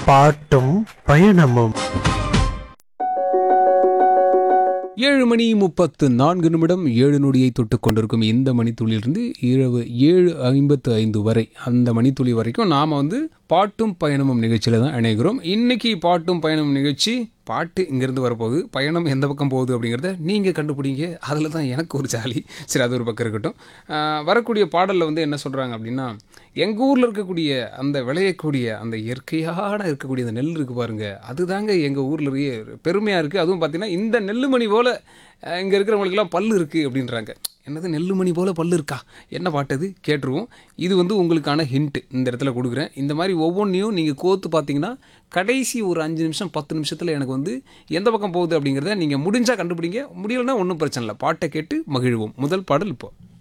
பாட்டும் பயணமும் ஏழு மணி முப்பத்து நான்கு நிமிடம் ஏழு நொடியை தொட்டு கொண்டிருக்கும் இந்த மணித்துளியிலிருந்து இரவு ஏழு ஐம்பத்து ஐந்து வரை அந்த மணித்துளி வரைக்கும் நாம் வந்து பாட்டும் பயணமும் நிகழ்ச்சியில் தான் இணைகிறோம் இன்னைக்கு பாட்டும் பயணமும் நிகழ்ச்சி பாட்டு இங்கேருந்து வரப்போகுது பயணம் எந்த பக்கம் போகுது அப்படிங்கிறத நீங்கள் கண்டுபிடிங்க அதில் தான் எனக்கு ஒரு ஜாலி சரி அது ஒரு பக்கம் இருக்கட்டும் ஆஹ் வரக்கூடிய பாடலில் வந்து என்ன சொல்கிறாங்க அப்படின்னா எங்கள் ஊரில் இருக்கக்கூடிய அந்த விளையக்கூடிய அந்த இயற்கையான இருக்கக்கூடிய அந்த நெல் இருக்குது பாருங்க அதுதாங்க எங்கள் ஊரில் பெருமையாக இருக்குது அதுவும் பார்த்தீங்கன்னா இந்த நெல்லுமணி போல் இங்கே இருக்கிறவங்களுக்கெல்லாம் பல்லு இருக்குது அப்படின்றாங்க என்னது நெல்லுமணி போல் பல்லு இருக்கா என்ன பாட்டது கேட்டுருவோம் இது வந்து உங்களுக்கான ஹிண்ட் இந்த இடத்துல கொடுக்குறேன் இந்த மாதிரி ஒவ்வொன்றையும் நீங்கள் கோத்து பார்த்தீங்கன்னா கடைசி ஒரு அஞ்சு நிமிஷம் பத்து நிமிஷத்தில் எனக்கு வந்து எந்த பக்கம் போகுது அப்படிங்கிறத நீங்கள் முடிஞ்சால் கண்டுபிடிங்க முடியலைன்னா ஒன்றும் பிரச்சனை இல்லை பாட்டை கேட்டு மகிழ்வோம் முதல் பாடல் இப்போ